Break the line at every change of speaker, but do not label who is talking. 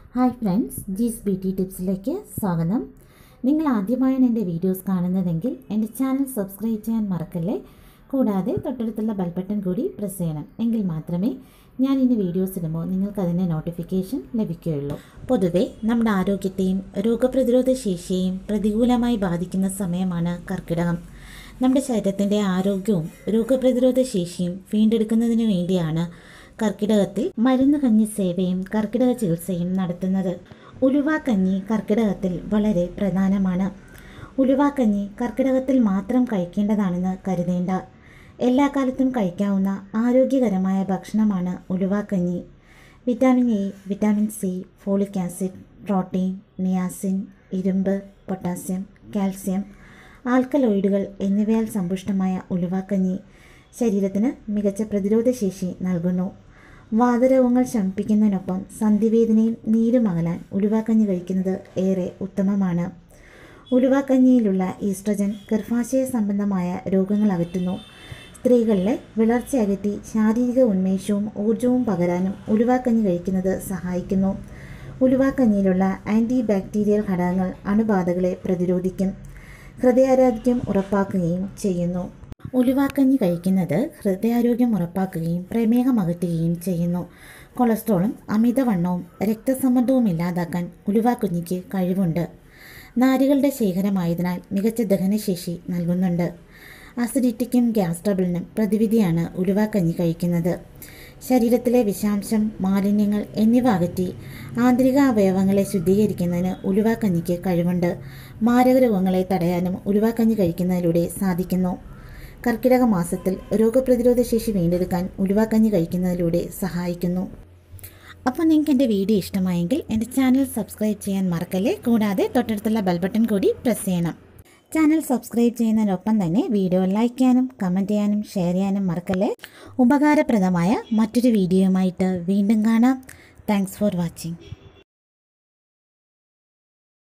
hi friends ജീസ് beauty ടിപ്സിലേക്ക് സ്വാഗതം നിങ്ങൾ ആദ്യമായാണ് എൻ്റെ വീഡിയോസ് കാണുന്നതെങ്കിൽ എൻ്റെ ചാനൽ സബ്സ്ക്രൈബ് ചെയ്യാൻ മറക്കല്ലേ കൂടാതെ തൊട്ടടുത്തുള്ള ബെൽ ബട്ടൺ കൂടി പ്രസ് ചെയ്യണം എങ്കിൽ മാത്രമേ ഞാൻ ഇനി വീഡിയോസ് ഇടുമ്പോൾ നിങ്ങൾക്ക് അതിൻ്റെ നോട്ടിഫിക്കേഷൻ ലഭിക്കുകയുള്ളൂ പൊതുവെ നമ്മുടെ ആരോഗ്യത്തെയും രോഗപ്രതിരോധ ശേഷിയെയും പ്രതികൂലമായി ബാധിക്കുന്ന സമയമാണ് കർക്കിടകം നമ്മുടെ ശരീരത്തിൻ്റെ ആരോഗ്യവും രോഗപ്രതിരോധ ശേഷിയും വീണ്ടെടുക്കുന്നതിനു വേണ്ടിയാണ് കർക്കിടകത്തിൽ മരുന്ന് കഞ്ഞി സേവയും കർക്കിടക ചികിത്സയും നടത്തുന്നത് ഉലുവാക്കഞ്ഞി കർക്കിടകത്തിൽ വളരെ പ്രധാനമാണ് ഉലുവാക്കഞ്ഞി കർക്കിടകത്തിൽ മാത്രം കഴിക്കേണ്ടതാണെന്ന് കരുതേണ്ട എല്ലാ കാലത്തും കഴിക്കാവുന്ന ആരോഗ്യകരമായ ഭക്ഷണമാണ് ഉലുവാക്കഞ്ഞി vitamin A vitamin C folic acid protein niacin ഇരുമ്പ് പൊട്ടാസ്യം കാൽസ്യം ആൽക്കലോയിഡുകൾ എന്നിവയാൽ സമ്പുഷ്ടമായ ഉലുവാക്കഞ്ഞി ശരീരത്തിന് മികച്ച പ്രതിരോധശേഷി നൽകുന്നു വാതരോഗങ്ങൾ ശമിപ്പിക്കുന്നതിനൊപ്പം സന്ധിവേദനയും നീരും അകലാൻ ഉലുവാക്കഞ്ഞി കഴിക്കുന്നത് ഏറെ ഉത്തമമാണ് ഉലുവാക്കഞ്ഞിയിലുള്ള ഈസ്ട്രജൻ ഗർഭാശയ സംബന്ധമായ രോഗങ്ങൾ അകറ്റുന്നു സ്ത്രീകളിലെ വിളർച്ച അകറ്റി ശാരീരിക ഉന്മേഷവും ഊർജവും പകരാനും ഉലുവാക്കഞ്ഞി കഴിക്കുന്നത് സഹായിക്കുന്നു ഉലുവാക്കഞ്ഞിയിലുള്ള ആൻറ്റി ബാക്ടീരിയൽ ഘടകങ്ങൾ അണുബാധകളെ പ്രതിരോധിക്കും ഹൃദയാരോഗ്യം ഉറപ്പാക്കുകയും ചെയ്യുന്നു ഉലുവാക്കഞ്ഞി കഴിക്കുന്നത് ഹൃദയാരോഗ്യം ഉറപ്പാക്കുകയും പ്രമേഹം അകറ്റുകയും ചെയ്യുന്നു കൊളസ്ട്രോളും അമിതവണ്ണവും രക്തസമ്മർദ്ദവും ഇല്ലാതാക്കാൻ ഉലുവാക്കുഞ്ഞിക്ക് കഴിവുണ്ട് നാരുകളുടെ ശേഖരമായതിനാൽ മികച്ച ദഹനശേഷി നൽകുന്നുണ്ട് അസിഡിറ്റിക്കും ഗ്യാസ് ട്രബിളിനും പ്രതിവിധിയാണ് ഉലുവാക്കഞ്ഞി കഴിക്കുന്നത് ശരീരത്തിലെ വിഷാംശം മാലിന്യങ്ങൾ എന്നിവ അകറ്റി ആന്തരിക അവയവങ്ങളെ ശുദ്ധീകരിക്കുന്നതിന് ഉലുവാക്കഞ്ഞിക്ക് കഴിവുണ്ട് മാരക രോഗങ്ങളെ തടയാനും ഉലുവാക്കഞ്ഞി കഴിക്കുന്നതിലൂടെ സാധിക്കുന്നു കർക്കിടക മാസത്തിൽ രോഗപ്രതിരോധ ശേഷി വീണ്ടെടുക്കാൻ ഉലുവാക്കഞ്ഞി കഴിക്കുന്നതിലൂടെ സഹായിക്കുന്നു അപ്പോൾ നിങ്ങൾക്ക് എൻ്റെ വീഡിയോ ഇഷ്ടമായെങ്കിൽ എൻ്റെ ചാനൽ സബ്സ്ക്രൈബ് ചെയ്യാൻ മറക്കല്ലേ കൂടാതെ തൊട്ടടുത്തുള്ള ബെൽ ബട്ടൺ കൂടി പ്രസ് ചെയ്യണം ചാനൽ സബ്സ്ക്രൈബ് ചെയ്യുന്നതിനൊപ്പം തന്നെ വീഡിയോ ലൈക്ക് ചെയ്യാനും കമൻറ്റ് ചെയ്യാനും ഷെയർ ചെയ്യാനും മറക്കല്ലേ ഉപകാരപ്രദമായ മറ്റൊരു വീഡിയോയുമായിട്ട് വീണ്ടും കാണാം താങ്ക്സ് ഫോർ വാച്ചിങ്